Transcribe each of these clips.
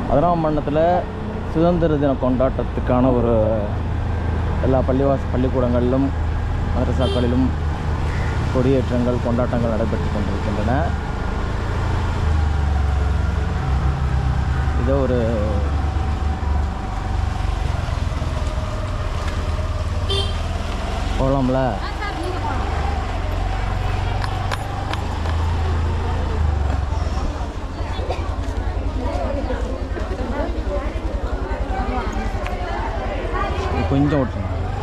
பதினாம் மண்டலத்தில் சுதந்திர தின கொண்டாட்டத்துக்கான ஒரு எல்லா பள்ளிவாஸ் பள்ளிக்கூடங்களிலும் மதரசாக்களிலும் கொடியேற்றங்கள் கொண்டாட்டங்கள் நடைபெற்று கொண்டிருக்கின்றன இதோ ஒரு போகலாம்ல கொஞ்சம் விட்டுருங்க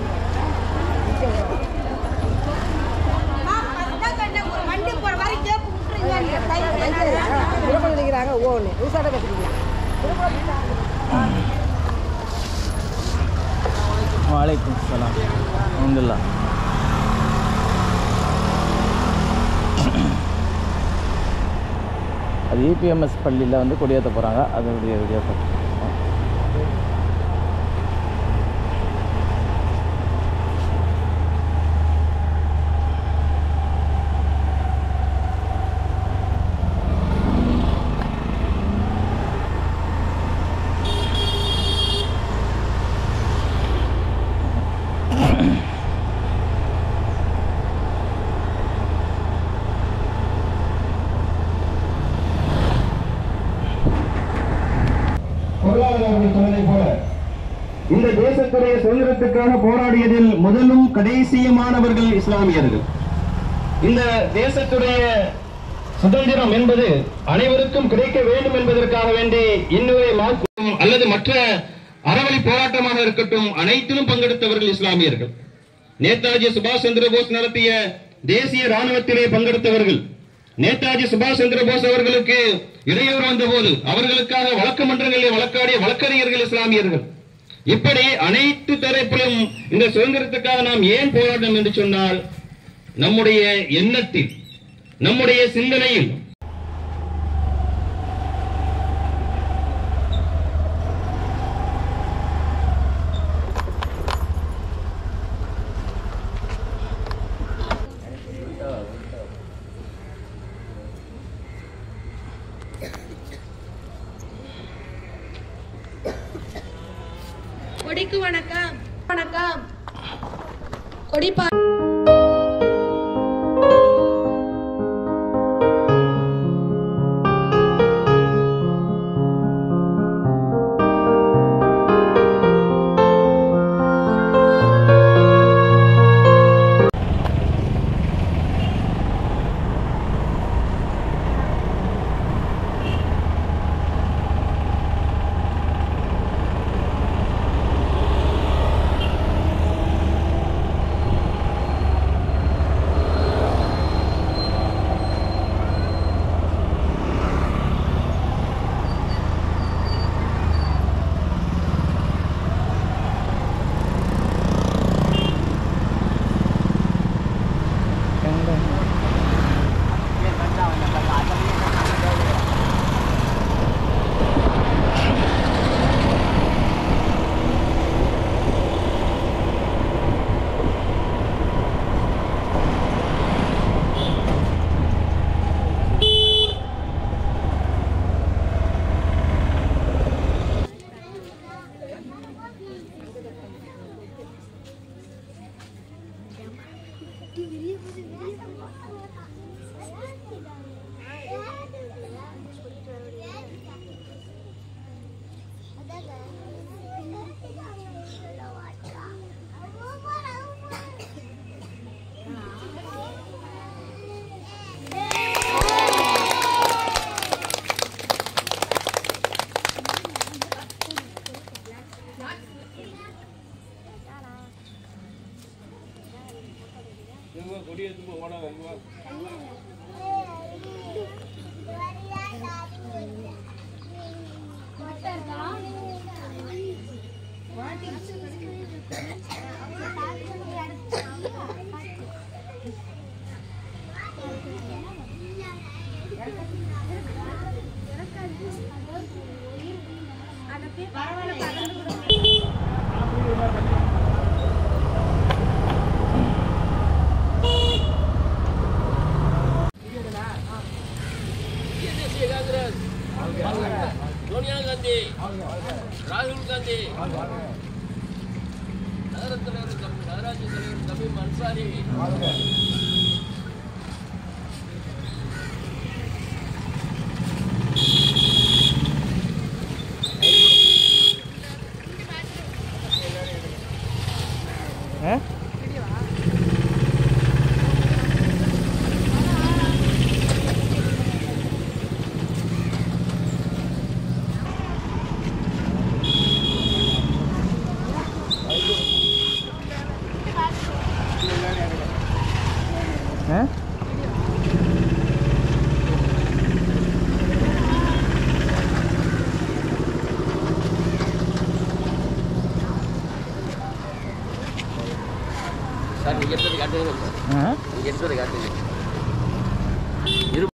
வண்டி போற மாதிரி கேப் விட்டுருங்க விழுப்புரம் நிற்கிறாங்க ஓன்னு விசாரணை கற்றுக்கலாம் வலைக்கும் சலாம் அல்ஹம்துலில்லாஹ் அது இபிஎம்எஸ் பள்ளியில் வந்து கொடியேற்ற போகிறாங்க அதனுடைய வீடியோ பார்த்துருக்கோம் பொருளாளர் அவர்கள் சொன்னதைப் போல இந்த தேசத்துடைய சுதந்திரத்துக்காக போராடியதில் முதலும் கடைசியுமானவர்கள் இஸ்லாமியர்கள் இந்த தேசத்துடைய சுதந்திரம் என்பது அனைவருக்கும் கிடைக்க வேண்டும் என்பதற்காக வேண்டி இன்னுரை மாற்றும் அல்லது மற்ற அறவழி போராட்டமாக இருக்கட்டும் அனைத்திலும் பங்கெடுத்தவர்கள் இஸ்லாமியர்கள் நேதாஜி சுபாஷ் சந்திர போஸ் நடத்திய தேசிய ராணுவத்திலே பங்கெடுத்தவர்கள் நேதாஜி சுபாஷ் சந்திர போஸ் அவர்களுக்கு இடையூறு வந்தபோது அவர்களுக்காக வழக்கு மன்றங்களில் வழக்காடிய வழக்கறிஞர்கள் இஸ்லாமியர்கள் இப்படி அனைத்து தரப்பிலும் இந்த சுதந்திரத்துக்காக நாம் ஏன் போராடணும் என்று சொன்னால் நம்முடைய எண்ணத்தில் நம்முடைய சிந்தனையில் கொடிக்கு வணக்கம் வணக்கம் கொடி பா சோனியா காந்தி ராகுல் காந்தி நகர தலைவர் தம்- நகராட்சி தலைவர் தமிம் அன்சாரி ஆ ஆ சார் நீங்க எடுத்தது காட்டுங்க ஆ நீங்க எடுத்தது காட்டுங்க